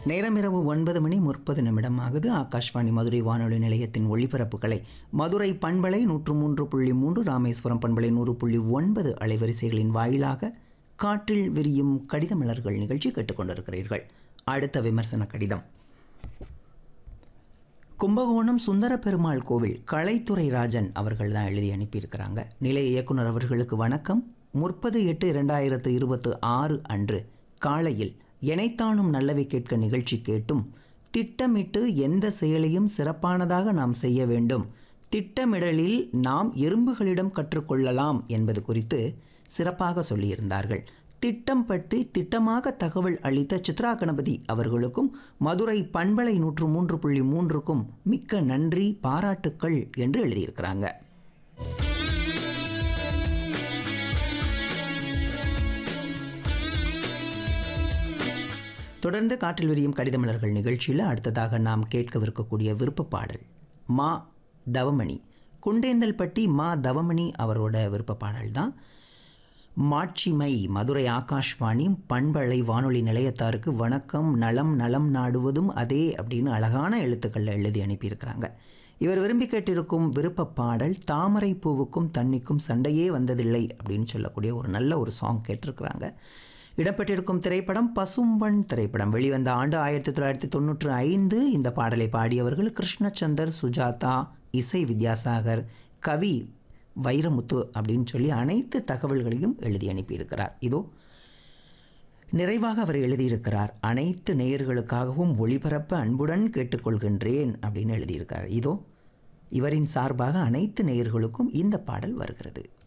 நேரம் இரவு ஒன்பது மணி முப்பது நிமிடம் ஆகுது ஆகாஷ்வாணி மதுரை வானொலி நிலையத்தின் ஒளிபரப்புகளை மதுரை பண்பலை நூற்று மூன்று புள்ளி மூன்று ராமேஸ்வரம் பண்பலை நூறு புள்ளி ஒன்பது அலைவரிசைகளின் வாயிலாக காற்றில் விரியும் கடித மலர்கள் நிகழ்ச்சி கேட்டுக்கொண்டிருக்கிறீர்கள் அடுத்த விமர்சன கடிதம் கும்பகோணம் சுந்தர பெருமாள் கோவில் கலைத்துறை ராஜன் அவர்கள் தான் எழுதி அனுப்பியிருக்கிறாங்க நிலைய இயக்குனர் அவர்களுக்கு வணக்கம் முப்பது எட்டு இரண்டாயிரத்து இருபத்து ஆறு அன்று காலையில் எனைத்தானும் நல்லவை கேட்க நிகழ்ச்சி கேட்டும் திட்டமிட்டு எந்த செயலையும் சிறப்பானதாக நாம் செய்ய வேண்டும் திட்டமிடலில் நாம் எறும்புகளிடம் கற்றுக்கொள்ளலாம் என்பது குறித்து சிறப்பாக சொல்லியிருந்தார்கள் திட்டம் பற்றி திட்டமாக தகவல் அளித்த சித்ரா கணபதி அவர்களுக்கும் மதுரை பண்பலை நூற்று மூன்று புள்ளி மூன்றுக்கும் மிக்க நன்றி பாராட்டுக்கள் என்று எழுதியிருக்கிறாங்க தொடர்ந்து காற்றில் விரியும் கடிதமலர்கள் நிகழ்ச்சியில் அடுத்ததாக நாம் கேட்கவிருக்கக்கூடிய விருப்ப பாடல் மா தவமணி குண்டேந்தல்பட்டி மா தவமணி அவரோட விருப்ப பாடல் தான் மாட்சிமை மதுரை ஆகாஷ்வாணி பண்பலை வானொலி நிலையத்தாருக்கு வணக்கம் நலம் நலம் நாடுவதும் அதே அப்படின்னு அழகான எழுத்துக்களில் எழுதி அனுப்பியிருக்கிறாங்க இவர் விரும்பி கேட்டிருக்கும் விருப்ப பாடல் தாமரை பூவுக்கும் தண்ணிக்கும் சண்டையே வந்ததில்லை அப்படின்னு சொல்லக்கூடிய ஒரு நல்ல ஒரு சாங் கேட்டிருக்கிறாங்க இடம்பெற்றிருக்கும் திரைப்படம் பசும்பன் திரைப்படம் வெளிவந்த ஆண்டு ஆயிரத்தி தொள்ளாயிரத்தி தொண்ணூற்று ஐந்து இந்த பாடலை பாடியவர்கள் கிருஷ்ணச்சந்தர் சுஜாதா இசை வித்யாசாகர் கவி வைரமுத்து அப்படின்னு சொல்லி அனைத்து தகவல்களையும் எழுதி அனுப்பியிருக்கிறார் இதோ நிறைவாக அவர் எழுதியிருக்கிறார் அனைத்து நேயர்களுக்காகவும் ஒளிபரப்ப அன்புடன் கேட்டுக்கொள்கின்றேன் அப்படின்னு எழுதியிருக்கிறார் இதோ இவரின் சார்பாக அனைத்து நேயர்களுக்கும் இந்த பாடல் வருகிறது